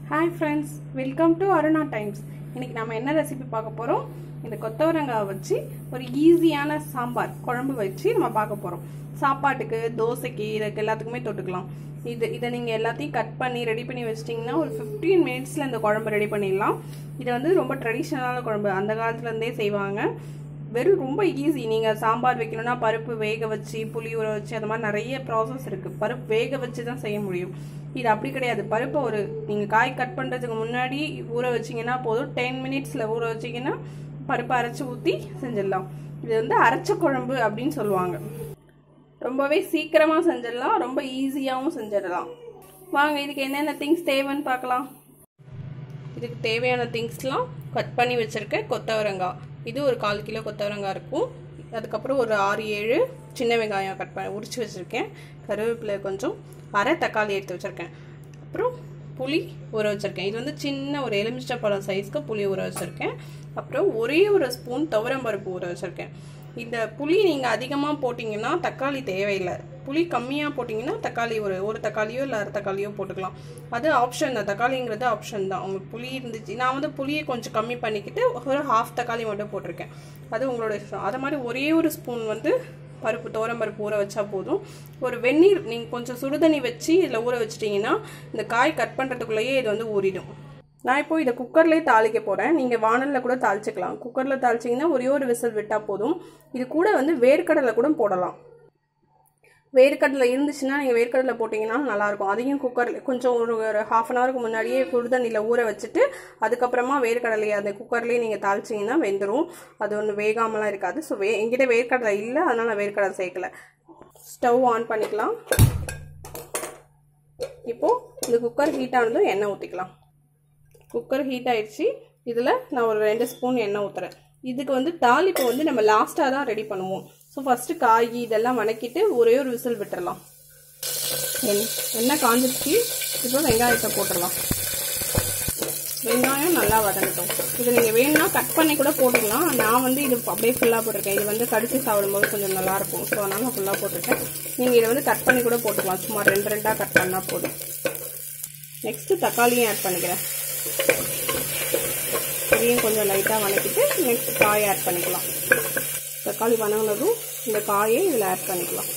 hi friends welcome to Aruna Times இன்னைக்கு நம்ம என்ன ரெசிபி பார்க்க போகிறோம் இந்த கொத்தவரங்காய் வச்சு ஒரு ஈஸியான சாம்பார் குழம்பு வச்சு நம்ம பார்க்க போகிறோம் சாப்பாட்டுக்கு தோசைக்கு இதுக்கு எல்லாத்துக்குமே தொட்டுக்கலாம் இது இதை நீங்கள் எல்லாத்தையும் கட் பண்ணி ரெடி பண்ணி வச்சிட்டிங்கன்னா ஒரு ஃபிஃப்டீன் மினிட்ஸில் இந்த குழம்பு ரெடி பண்ணிடலாம் இது வந்து ரொம்ப ட்ரெடிஷ்னலான குழம்பு அந்த காலத்துலேருந்தே செய்வாங்க வெறும் ரொம்ப ஈஸி நீங்கள் சாம்பார் வைக்கணும்னா பருப்பு வேக வச்சு புளி ஊற வச்சு அந்த மாதிரி நிறைய ப்ராசஸ் இருக்குது பருப்பு வேக வச்சு தான் செய்ய முடியும் இது அப்படி கிடையாது பருப்பை ஒரு நீங்கள் காய் கட் பண்ணுறதுக்கு முன்னாடி ஊற வச்சிங்கன்னா போதும் டென் மினிட்ஸில் ஊற வச்சிங்கன்னா பருப்பை அரைச்சி ஊற்றி செஞ்சிடலாம் இது வந்து அரைச்ச குழம்பு அப்படின்னு சொல்லுவாங்க ரொம்பவே சீக்கிரமாக செஞ்சிடலாம் ரொம்ப ஈஸியாகவும் செஞ்சிடலாம் வாங்க இதுக்கு என்னென்ன திங்ஸ் தேவைன்னு பார்க்கலாம் இதுக்கு தேவையான திங்ஸ்லாம் கட் பண்ணி வச்சுருக்கேன் கொத்தவரங்காய் இது ஒரு கால் கிலோ கொத்தவரங்காய் இருக்கும் அதுக்கப்புறம் ஒரு ஆறு ஏழு சின்ன வெங்காயம் கட் பண்ணி உரிச்சு வச்சுருக்கேன் கருவேப்பிலை கொஞ்சம் அரை தக்காளி எடுத்து வச்சுருக்கேன் அப்புறம் புளி ஊற வச்சுருக்கேன் இது வந்து சின்ன ஒரு எலுமிச்சை பழம் சைஸ்க்கு புளி ஊற வச்சுருக்கேன் அப்புறம் ஒரே ஒரு ஸ்பூன் துவரம்பருப்பு ஊற வச்சுருக்கேன் இந்த புளி நீங்கள் அதிகமாக போட்டிங்கன்னா தக்காளி தேவையில்லை புளி கம்மியாக போட்டிங்கன்னா தக்காளி ஒரு ஒரு தக்காளியோ இல்லை அரை தக்காளியோ போட்டுக்கலாம் அது ஆப்ஷன் தான் தக்காளிங்கிறது ஆப்ஷன் தான் உங்களுக்கு புளி இருந்துச்சு நான் வந்து புளியை கொஞ்சம் கம்மி பண்ணிக்கிட்டு ஒரு ஹாஃப் தக்காளி மட்டும் போட்டிருக்கேன் அது உங்களோட இஷ்டம் அது மாதிரி ஒரே ஒரு ஸ்பூன் வந்து பருப்பு பருப்பு ஊற வச்சா போதும் ஒரு வெந்நீர் நீங்கள் கொஞ்சம் சுடுதண்ணி வச்சு இதில் ஊற வச்சிட்டிங்கன்னா இந்த காய் கட் பண்ணுறதுக்குள்ளேயே இது வந்து ஊறிடும் நான் இப்போ இதை குக்கர்லேயே தாளிக்க போகிறேன் நீங்கள் வானலில் கூட தாளிச்சிக்கலாம் குக்கரில் தாளிச்சிங்கன்னா ஒரே ஒரு விசில் விட்டால் போதும் இது கூட வந்து வேர்க்கடலை கூட போடலாம் வேர்க்கடலை இருந்துச்சுன்னா நீங்கள் வேர்க்கடலை போட்டிங்கன்னா நல்லாயிருக்கும் அதையும் குக்கரில் கொஞ்சம் ஒரு ஒரு ஹாஃப் அன் ஹவருக்கு முன்னாடியே சுடுதண்ணியில் ஊற வச்சுட்டு அதுக்கப்புறமா வேர்க்கடலையை அந்த குக்கர்லேயே நீங்கள் தாளிச்சிங்கன்னா வெந்துடும் அது ஒன்று வேகாமலாம் இருக்காது ஸோ வே எங்கிட்ட வேர்க்கடலை இல்லை அதனால் நான் வேர்க்கடலை சேர்க்கல ஸ்டவ் ஆன் பண்ணிக்கலாம் இப்போது இந்த குக்கர் ஹீட் ஆனதும் எண்ணெய் ஊற்றிக்கலாம் குக்கர் ஹீட் ஆயிடுச்சு இதில் நான் ஒரு ரெண்டு ஸ்பூன் எண்ணெய் ஊற்றுறேன் இதுக்கு வந்து தாளிப்பு வந்து நம்ம லாஸ்ட்டாக தான் ரெடி பண்ணுவோம் ஸோ ஃபஸ்ட்டு காய் இதெல்லாம் வணக்கிட்டு ஒரே ஒரு விசில் விட்டுறலாம் எண்ணெய் காஞ்சிருச்சு இப்போ வெங்காயத்தை போட்டுடலாம் வெங்காயம் நல்லா வதங்கட்டும் இது நீங்கள் வேணும்னா கட் பண்ணி கூட போட்டுக்கலாம் நான் வந்து இது அப்படியே ஃபுல்லாக போட்டிருக்கேன் இது வந்து கடிச்சு சாப்பிடும்போது கொஞ்சம் நல்லாயிருக்கும் ஸோ அதனால் நான் ஃபுல்லாக போட்டிருக்கேன் நீங்கள் இதை வந்து கட் பண்ணி கூட போட்டுக்கலாம் சும்மா ரெண்டு ரெண்டாக கட் பண்ணால் போதும் நெக்ஸ்ட்டு தக்காளியும் ஆட் பண்ணிக்கிறேன் இதையும் கொஞ்சம் லைட்டாக வணக்கிட்டு நெக்ஸ்ட் காய் ஆட் பண்ணிக்கலாம் தக்காளி வணங்கினதும் இந்த காயை இதில் ஆட் பண்ணிக்கலாம்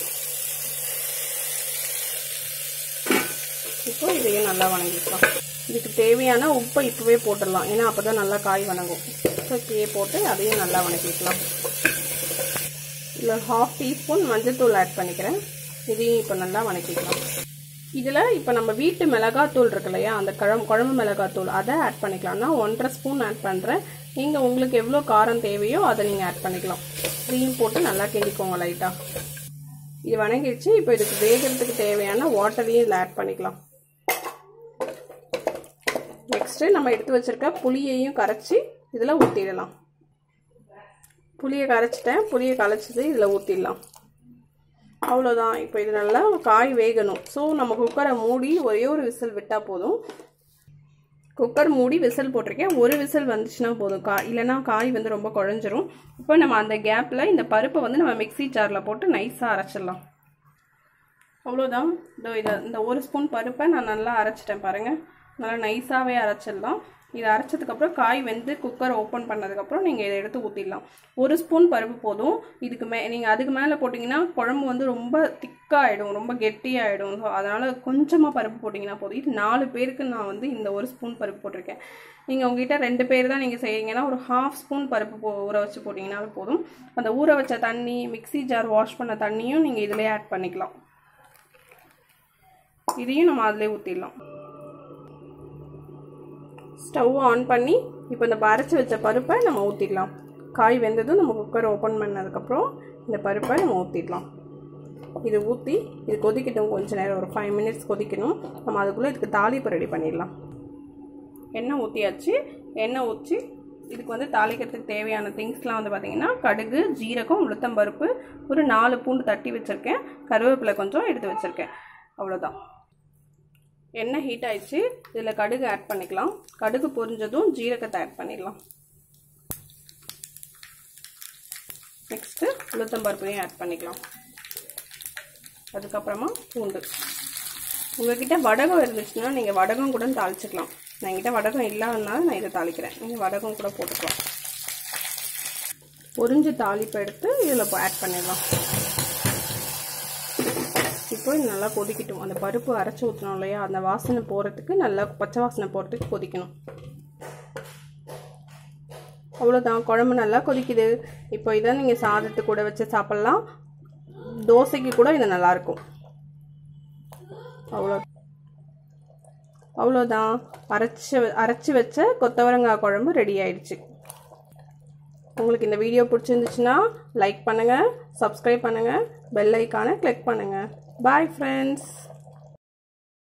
இப்போ இதையும் நல்லா வணங்கிக்கலாம் இதுக்கு தேவையான உப்பை இப்போவே போட்டுடலாம் ஏன்னா அப்போ தான் நல்லா காய் வணங்கும் இப்போயே போட்டு அதையும் நல்லா வணக்கிக்கலாம் இதில் ஹாஃப் டீஸ்பூன் மஞ்சள்தூள் ஆட் பண்ணிக்கிறேன் இதையும் இப்போ நல்லா வணக்கிக்கலாம் இதில் இப்போ நம்ம வீட்டு மிளகாத்தூள் இருக்கு இல்லையா அந்த குழம்பு குழம்பு மிளகாத்தூள் அதை ஆட் பண்ணிக்கலாம் நான் ஒன்றரை ஸ்பூன் ஆட் பண்ணுறேன் நீங்கள் உங்களுக்கு எவ்வளோ காரம் தேவையோ அதை நீங்கள் ஆட் பண்ணிக்கலாம் இதையும் போட்டு நல்லா கிண்டிக்கோங்க லைட்டாக இது வணங்கிடுச்சு இப்போ இதுக்கு வேகிறதுக்கு தேவையான வாட்டரையும் இதில் ஆட் பண்ணிக்கலாம் நெக்ஸ்ட்டு நம்ம எடுத்து வச்சுருக்க புளியையும் கரைச்சி இதில் ஊற்றிடலாம் புளியை கரைச்சிட்டேன் புளியை கரைச்சது இதில் ஊற்றிடலாம் அவ்வளோதான் இப்போ இது நல்லா காய் வேகணும் ஸோ நம்ம குக்கரை மூடி ஒரே ஒரு விசில் விட்டால் போதும் குக்கர் மூடி விசில் போட்டிருக்கேன் ஒரு விசில் வந்துச்சுன்னா போதும் காய் இல்லைனா காய் வந்து ரொம்ப குழஞ்சிரும் இப்போ நம்ம அந்த கேப்பில் இந்த பருப்பை வந்து நம்ம மிக்சி ஜாரில் போட்டு நைஸாக அரைச்சிடலாம் அவ்வளோதான் இதோ இதை இந்த ஒரு ஸ்பூன் பருப்பை நான் நல்லா அரைச்சிட்டேன் பாருங்கள் நல்லா நைஸாகவே அரைச்சிடலாம் இதை அரைச்சதுக்கப்புறம் காய் வெந்து குக்கர் ஓப்பன் பண்ணதுக்கப்புறம் நீங்கள் இதை எடுத்து ஊற்றிடலாம் ஒரு ஸ்பூன் பருப்பு போதும் இதுக்கு மே நீங்கள் அதுக்கு மேலே போட்டிங்கன்னா குழம்பு வந்து ரொம்ப திக்காகிடும் ரொம்ப கெட்டியாகிடும் ஸோ அதனால் கொஞ்சமாக பருப்பு போட்டிங்கன்னா போதும் இது நாலு பேருக்கு நான் வந்து இந்த ஒரு ஸ்பூன் பருப்பு போட்டிருக்கேன் நீங்கள் உங்ககிட்ட ரெண்டு பேர் தான் நீங்கள் செய்கிறீங்கன்னா ஒரு ஹாஃப் ஸ்பூன் பருப்பு போ ஊற வச்சு போட்டிங்கனாலும் போதும் அந்த ஊற வச்ச தண்ணி மிக்சி ஜார் வாஷ் பண்ண தண்ணியும் நீங்கள் இதிலே ஆட் பண்ணிக்கலாம் இதையும் நம்ம அதிலே ஊற்றிடலாம் ஸ்டவ் ஆன் பண்ணி இப்போ இந்த அரைச்சி வச்ச பருப்பை நம்ம ஊற்றிடலாம் காய் வெந்ததும் நம்ம குக்கர் ஓப்பன் பண்ணதுக்கப்புறம் இந்த பருப்பை நம்ம ஊற்றிடலாம் இது ஊற்றி இது கொதிக்கட்டும் கொஞ்சம் நேரம் ஒரு ஃபைவ் மினிட்ஸ் கொதிக்கணும் நம்ம அதுக்குள்ளே இதுக்கு தாளிப்பு ரெடி பண்ணிடலாம் எண்ணெய் ஊற்றியாச்சு எண்ணெய் ஊற்றி இதுக்கு வந்து தாளிக்கிறதுக்கு தேவையான திங்ஸ்லாம் வந்து பார்த்திங்கன்னா கடுகு ஜீரகம் உளுத்தம்பருப்பு ஒரு நாலு பூண்டு தட்டி வச்சுருக்கேன் கருவேப்பிலை கொஞ்சம் எடுத்து வச்சுருக்கேன் அவ்வளோதான் எண்ணெய் ஹீட் ஆயிடுச்சு இதில் கடுகு ஆட் பண்ணிக்கலாம் கடுகு பொரிஞ்சதும் ஜீரகத்தை ஆட் பண்ணிடலாம் நெக்ஸ்ட்டு உளுத்தம்பருப்பையும் ஆட் பண்ணிக்கலாம் அதுக்கப்புறமா பூண்டு உங்ககிட்ட வடகம் இருந்துச்சுன்னா நீங்கள் வடகம் கூட தாளிச்சுக்கலாம் நான் என்கிட்ட வடகம் இல்லாதனால நான் இதை தாளிக்கிறேன் நீங்கள் வடகம் கூட போட்டுக்கலாம் பொரிஞ்சு தாளிப்பு எடுத்து இதில் ஆட் பண்ணிடலாம் இப்போ இது நல்லா கொதிக்கட்டும் அந்த பருப்பு அரைச்சி ஊற்றணும் இல்லையா அந்த வாசனை போகிறதுக்கு நல்லா பச்சை வாசனை போகிறதுக்கு கொதிக்கணும் அவ்வளோதான் குழம்பு நல்லா கொதிக்குது இப்போ இதை நீங்கள் சாதத்து கூட வச்சு சாப்பிட்லாம் தோசைக்கு கூட இது நல்லாயிருக்கும் அவ்வளோ அவ்வளோதான் அரைச்சி அரைச்சி வச்ச கொத்தவரங்காய் குழம்பு ரெடி ஆயிடுச்சு உங்களுக்கு இந்த வீடியோ பிடிச்சிருந்துச்சுன்னா லைக் பண்ணுங்கள் சப்ஸ்கிரைப் பண்ணுங்கள் பெல் ஐக்கானை கிளிக் பண்ணுங்கள் பாய் ஃப்ரெண்ட்ஸ்